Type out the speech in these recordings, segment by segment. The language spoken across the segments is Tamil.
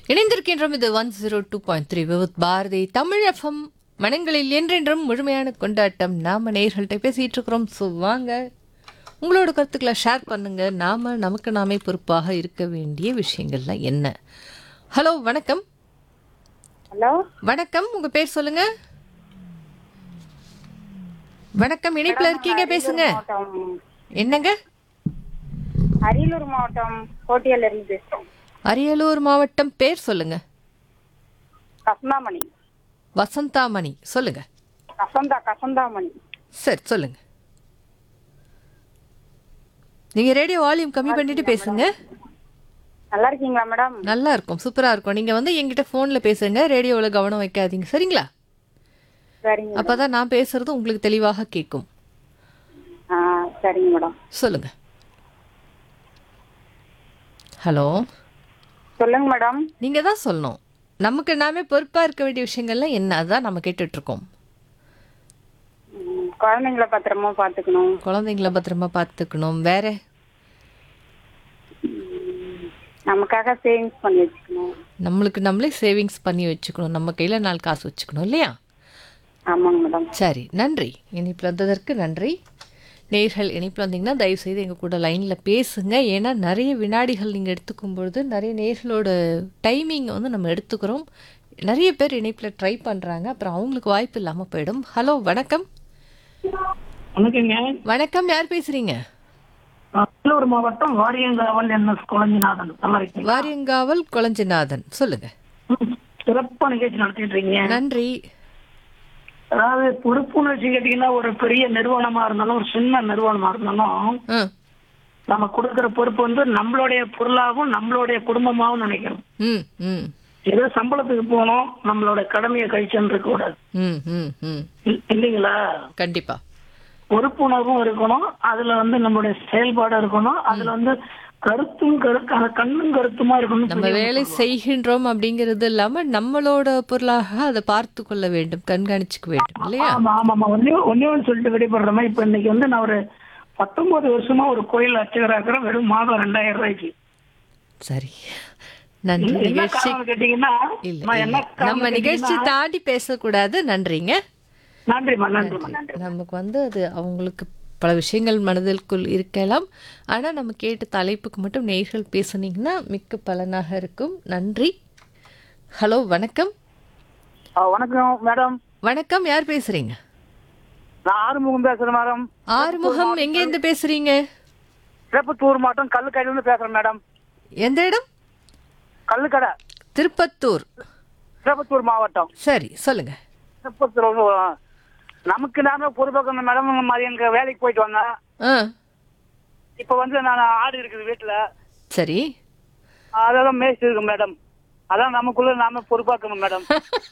இணைந்திருக்கின்றோம் இது one zero two point three with Bharathi Tamil FM மனங்களில் என்றென்றும் முழுமையான கொண்டாட்டம் நாம நேயர்கள்ட்ட பேசிட்டு இருக்கிறோம் ஸோ வாங்க உங்களோட கருத்துக்களை ஷேர் பண்ணுங்க நாம நமக்கு நாமே பொறுப்பாக இருக்க வேண்டிய விஷயங்கள்லாம் என்ன ஹலோ வணக்கம் ஹலோ வணக்கம் உங்க பேர் சொல்லுங்க வணக்கம் இணைப்புல இருக்கீங்க பேசுங்க மாவட்டம் என்னங்க அரியலூர் மாவட்டம் கோட்டியல்ல இருந்து பேசுறோம் அரியலூர் மாவட்டம் பேர் சொல்லுங்க கசந்தாமணி வசந்தாமணி சொல்லுங்க கசந்தா கசந்தாமணி சரி சொல்லுங்க நீங்க ரேடியோ வால்யூம் கம்மி பண்ணிட்டு பேசுங்க நல்லா இருக்கீங்களா மேடம் நல்லா இருக்கும் சூப்பரா இருக்கும் நீங்க வந்து என்கிட்ட போன்ல பேசுங்க ரேடியோல கவனம் வைக்காதீங்க சரிங்களா சரிங்க அப்பதான் நான் பேசுறது உங்களுக்கு தெளிவாக கேட்கும் ஆ சரிங்க மேடம் சொல்லுங்க ஹலோ சொல்லுங்க மேடம் நீங்க தான் சொல்லணும் நமக்கு நாமே பொறுப்பா இருக்க வேண்டிய விஷயங்கள்லாம் என்ன அதான் நம்ம கேட்டுட்டு இருக்கோம் ம், குழந்தைங்கள பத்திரமா பாத்துக்கணும் குழந்தைங்கள பத்திரமா பார்த்துக்கணும் வேற நமக்காக சேவிங்ஸ் பண்ணி வச்சுக்கணும் நம்மளுக்கு நம்மளே சேவிங்ஸ் பண்ணி வச்சுக்கணும் நம்ம கையில நாலு காசு வச்சுக்கணும் இல்லையா ஆமாங்க மேடம் சரி நன்றி இணைப்பில் வந்ததற்கு நன்றி நேர்கள் இணைப்பில் வந்தீங்கன்னா தயவுசெய்து எங்கள் கூட லைனில் பேசுங்க ஏன்னா நிறைய வினாடிகள் நீங்கள் எடுத்துக்கும் பொழுது நிறைய நேர்களோட டைமிங்கை வந்து நம்ம எடுத்துக்கிறோம் நிறைய பேர் இணைப்பில் ட்ரை பண்ணுறாங்க அப்புறம் அவங்களுக்கு வாய்ப்பு இல்லாமல் போயிடும் ஹலோ வணக்கம் வணக்கங்க வணக்கம் யார் பேசுகிறீங்க நான் வேலூர் மாவட்டம் வாரியங்காவல் என்எஸ் குழஞ்சிநாதன் நல்லா இருக்கீங்க வாரியங்காவல் குளஞ்சிநாதன் சொல்லுங்க சிறப்பா நிகழ்ச்சி நடத்திட்டு இருக்கீங்க நன்றி அதாவது பொறுப்புணர்ச்சி கேட்டீங்கன்னா ஒரு பெரிய நிறுவனமா இருந்தாலும் ஒரு சின்ன நிறுவனமா இருந்தாலும் ஆ நம்ம கொடுக்கிற பொறுப்பு வந்து நம்மளுடைய பொருளாகவும் நம்மளுடைய குடும்பமாகவும் நினைக்கிறோம் ம் ம் ஏதோ சம்பளத்துக்கு போனோம் நம்மளோட கடமையை கழிச்சுன்னு இருக்க கூடாது ம் ம் ம் இல்- இல்லைங்களா கண்டிப்பாக பொறுப்புணர்வும் இருக்கணும் அதுல வந்து நம்மளுடைய செயல்பாடு இருக்கணும் அதுல வந்து கருத்தும் கருத்து அந்த கண்ணும் கருத்துமா இருக்கணும் நம்ம வேலை செய்கின்றோம் அப்படிங்கிறது இல்லாம நம்மளோட பொருளாக அதை பார்த்து கொள்ள வேண்டும் கண்காணிச்சுக்க வேண்டும் இல்லையா ஆமா ஆமா ஆமா ஒன்னே ஒன்னே ஒன்று சொல்லிட்டு விடைபடுற மாதிரி இப்ப இன்னைக்கு வந்து நான் ஒரு பத்தொன்பது வருஷமா ஒரு கோயில் அர்ச்சகரா இருக்கிறேன் வெறும் மாதம் ரெண்டாயிரம் ரூபாய்க்கு சரி நன்றி என்ன நிகழ்ச்சி காரணம் கேட்டீங்கன்னா இல்ல நான் இல்ல. என்ன காரணம் நம்ம நிகழ்ச்சி கேட்டீங்கன்னா- தாண்டி பேசக்கூடாது நன்றிங்க நன்றிம்மா நன்றிம்மா நன்றி நமக்கு வந்து அது அவங்களுக்கு பல விஷயங்கள் மனதிற்குள் இருக்கலாம் ஆனா நம்ம கேட்ட தலைப்புக்கு மட்டும் நேர்கள் பேசுனீங்கன்னா மிக்க பலனாக இருக்கும் நன்றி ஹலோ வணக்கம் வணக்கம் மேடம் வணக்கம் யார் பேசுறீங்க நான் ஆறுமுகம் பேசுறேன் மேடம் ஆறுமுகம் எங்க இருந்து பேசுறீங்க திருப்பத்தூர் மாவட்டம் கல்லுக்கடையில இருந்து பேசுறேன் மேடம் எந்த இடம் கல்லுக்கடை திருப்பத்தூர் திருப்பத்தூர் மாவட்டம் சரி சொல்லுங்க திருப்பத்தூர் வந்து, நமக்கு நாம பொறுப்பாக்கணும் மேடம் மாதிரி எங்க வேலைக்கு போயிட்டு வந்தேன் ஆ இப்ப வந்து நான் ஆடு இருக்குது வீட்டுல சரி அதெல்லாம் மேய்ச்சி இருக்கு மேடம் அதான் நமக்குள்ள நாம பொறுப்பாக்கணும் மேடம்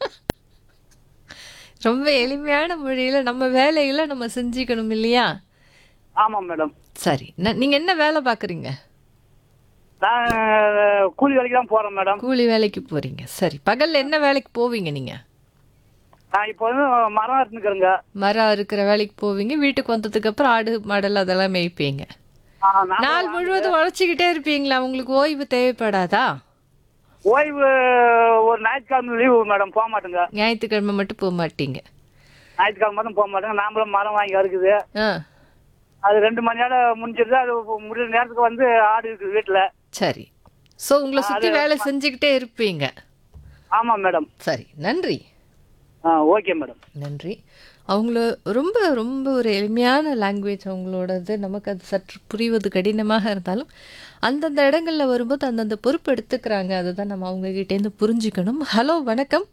ரொம்ப எளிமையான மொழியில நம்ம வேலைகளை நம்ம செஞ்சுக்கணும் இல்லையா ஆமா மேடம் சரி ந- நீங்க என்ன வேலை பாக்குறீங்க நான் கூலி வேலைக்கு தான் போறேன் மேடம் கூலி வேலைக்கு போறீங்க சரி பகல்ல என்ன வேலைக்கு போவீங்க நீங்க நான் இப்போ வந்து மரம் இருந்துக்கிறேங்க மரம் இருக்கிற வேலைக்கு போவீங்க வீட்டுக்கு வந்ததுக்கு அப்புறம் ஆடு மாடல் அதெல்லாம் மேய்ப்பீங்க நாள் முழுவதும் உழைச்சிக்கிட்டே இருப்பீங்களா உங்களுக்கு ஓய்வு தேவைப்படாதா ஓய்வு ஒரு ஞாயிற்றுக்கிழமை லீவு மேடம் போக மாட்டேங்க ஞாயிற்றுக்கிழமை மட்டும் போக மாட்டீங்க ஞாயிற்றுக்கிழமை மட்டும் போக மாட்டேங்க நாமளும் மரம் வாங்கி இருக்குது ஆ அது ரெண்டு மணி நேரம் முடிஞ்சிருது அது முடிஞ்ச நேரத்துக்கு வந்து ஆடு இருக்குது வீட்டுல சரி ஸோ உங்களை சுத்தி வேலை செஞ்சுக்கிட்டே இருப்பீங்க ஆமா மேடம் சரி நன்றி ஆ ஓகே மேடம் நன்றி அவங்கள ரொம்ப ரொம்ப ஒரு எளிமையான லாங்குவேஜ் அவங்களோடது நமக்கு அது சற்று புரிவது கடினமாக இருந்தாலும் அந்தந்த இடங்கள்ல வரும்போது அந்தந்த பொறுப்பு எடுத்துக்கிறாங்க அதுதான் நம்ம அவங்க கிட்டேருந்து புரிஞ்சுக்கணும் ஹலோ வணக்கம்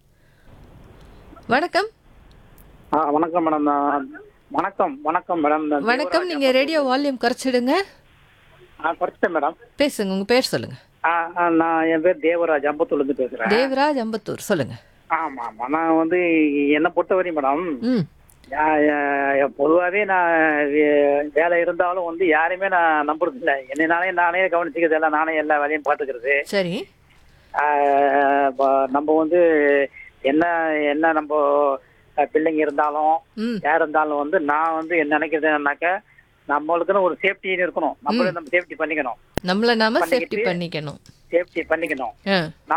வணக்கம் ஆ வணக்கம் மேடம் நான் வணக்கம் வணக்கம் மேடம் நான் வணக்கம் நீங்க ரேடியோ வால்யூம் குறைச்சிடுங்க ஆ குறைச்சிட்டேன் மேடம் பேசுங்க உங்க பேர் சொல்லுங்க ஆ ஆ, நான் என் பேர் தேவராஜ் அம்பத்தூர்லேருந்து பேசுகிறேன் தேவராஜ் அம்பத்தூர் சொல்லுங்க ஆமாம் ஆமாம் நான் வந்து என்னை பொறுத்தவரை மேடம் ம் பொதுவாகவே நான் வே- வேலை இருந்தாலும் வந்து யாரையுமே நான் நம்புறது இல்லை என்னை நானே நானே கவனிச்சுக்கிறது எல்லாம் நானே எல்லா வேலையும் பார்த்துக்கிறது சரி ஆ, ப- நம்ம வந்து என்ன என்ன நம்ம அஹ், பிள்ளைங்க இருந்தாலும் ம் யார் இருந்தாலும் வந்து நான் வந்து என்ன நினைக்கிறது என்னன்னாக்க நம்மளுக்குன்னு ஒரு சேஃப்டின்னு இருக்கணும் நம்மளே நம்ம சேஃப்டி பண்ணிக்கணும் நம்மள நாம சேஃப்டி பண்ணிக்கிட்டு- பண்ணிக்கணும் சேஃப்டி பண்ணிக்கணும் ஆ